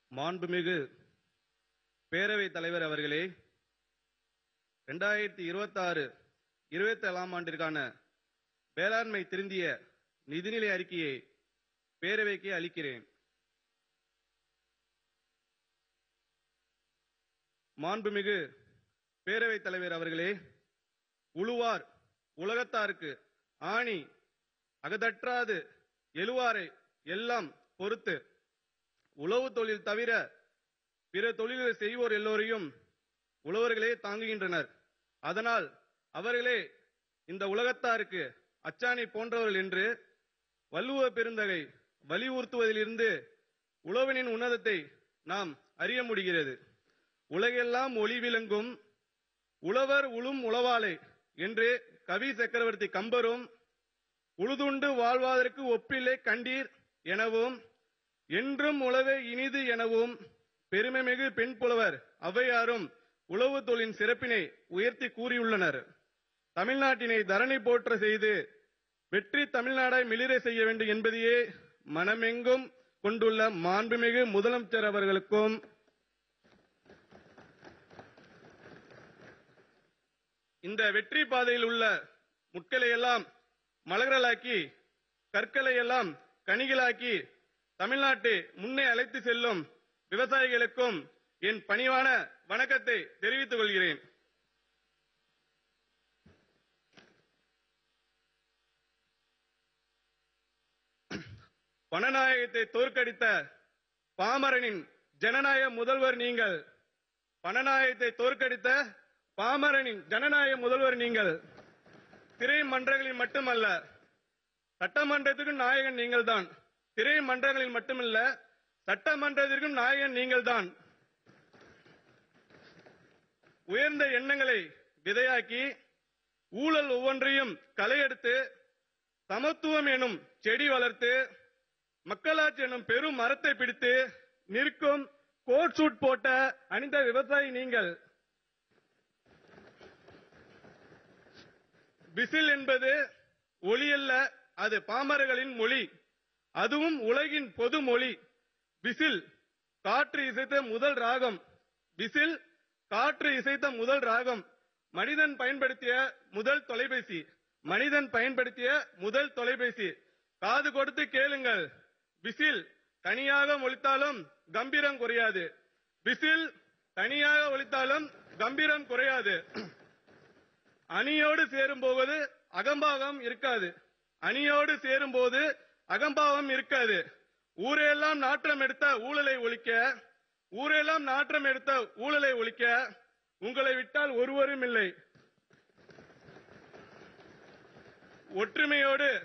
மாண்புமிகு பேரவைத் தலைவர் அவர்களே ரெண்டாயிரத்தி இருபத்தாறு இருபத்தி ஏழாம் ஆண்டிற்கான வேளாண்மை திருந்திய நிதிநிலை அறிக்கையை பேரவைக்கு அளிக்கிறேன் மாண்புமிகு பேரவைத் தலைவர் அவர்களே உழுவார் உலகத்தாருக்கு ஆணி அகதற்றாது எழுவாரை எல்லாம் பொறுத்து உழவு தொழில் தவிர பிற தொழில்களை செய்வோர் எல்லோரையும் உழவர்களே தாங்குகின்றனர் அதனால் அவர்களே இந்த உலகத்தாருக்கு அச்சாணி போன்றவர்கள் என்று வள்ளுவ பெருந்தகை வலியுறுத்துவதிலிருந்து உழவனின் உன்னதத்தை நாம் அறிய முடிகிறது உலகெல்லாம் ஒளி விளங்கும் உழவர் உளும் உளவாலை என்று கவி சக்கரவர்த்தி கம்பரும் உழுதுண்டு வாழ்வதற்கு ஒப்பில்லை கண்டீர் எனவும் என்றும் உழவே இனிது எனவும் பெருமைமிகு பெண் புலவர் ஔவையாரும் உழவு தொழிலின் சிறப்பினை உயர்த்தி கூறியுள்ளனர் தமிழ்நாட்டினை தரணி போற்ற செய்து வெற்றி தமிழ்நாடாய் மிளிர செய்ய வேண்டும் என்பதையே மனமெங்கும் கொண்டுள்ள மாண்புமிகு முதலமைச்சர் அவர்களுக்கும் இந்த வெற்றி பாதையில் உள்ள முட்களை எல்லாம் மலர்களாக்கி கற்களை எல்லாம் கனிகளாக்கி தமிழ்நாட்டை முன்னே அழைத்து செல்லும் விவசாயிகளுக்கும் என் பணிவான வணக்கத்தை தெரிவித்துக் கொள்கிறேன் பணநாயகத்தை தோற்கடித்த பாமரனின் ஜனநாயக முதல்வர் நீங்கள் பணநாயகத்தை தோற்கடித்த பாமரனின் ஜனநாயக முதல்வர் நீங்கள் திரை மன்றங்களில் மட்டுமல்ல சட்டமன்றத்திற்கும் நாயகன் நீங்கள்தான் திரை மன்றங்களில் மட்டுமல்ல சட்டமன்றத்திற்கும் நாயகன் நீங்கள்தான் உயர்ந்த எண்ணங்களை விதையாக்கி ஊழல் ஒவ்வொன்றையும் களையெடுத்து சமத்துவம் எனும் செடி வளர்த்து மக்களாட்சி எனும் பெரும் மரத்தை பிடித்து நிற்கும் கோட் சூட் போட்ட அணிந்த விவசாயி நீங்கள் விசில் என்பது ஒளி அல்ல அது பாமரர்களின் மொழி அதுவும் உலகின் பொது மொழி விசில் காற்று இசைத்த முதல் ராகம் விசில் காற்று இசைத்த முதல் ராகம் மனிதன் பயன்படுத்திய முதல் தொலைபேசி மனிதன் பயன்படுத்திய முதல் தொலைபேசி காது கொடுத்து கேளுங்கள் விசில் தனியாக ஒலித்தாலும் கம்பீரம் குறையாது விசில் தனியாக ஒலித்தாலும் கம்பீரம் குறையாது அணியோடு சேரும் போது அகம்பாகம் இருக்காது அணியோடு சேரும் போது அகம்பாவம் இருக்காது ஊரெல்லாம் நாற்றம் எடுத்த ஊழலை ஒழிக்க ஊரெல்லாம் நாற்றம் எடுத்த ஊழலை ஒழிக்க உங்களை விட்டால் ஒருவரும் இல்லை ஒற்றுமையோடு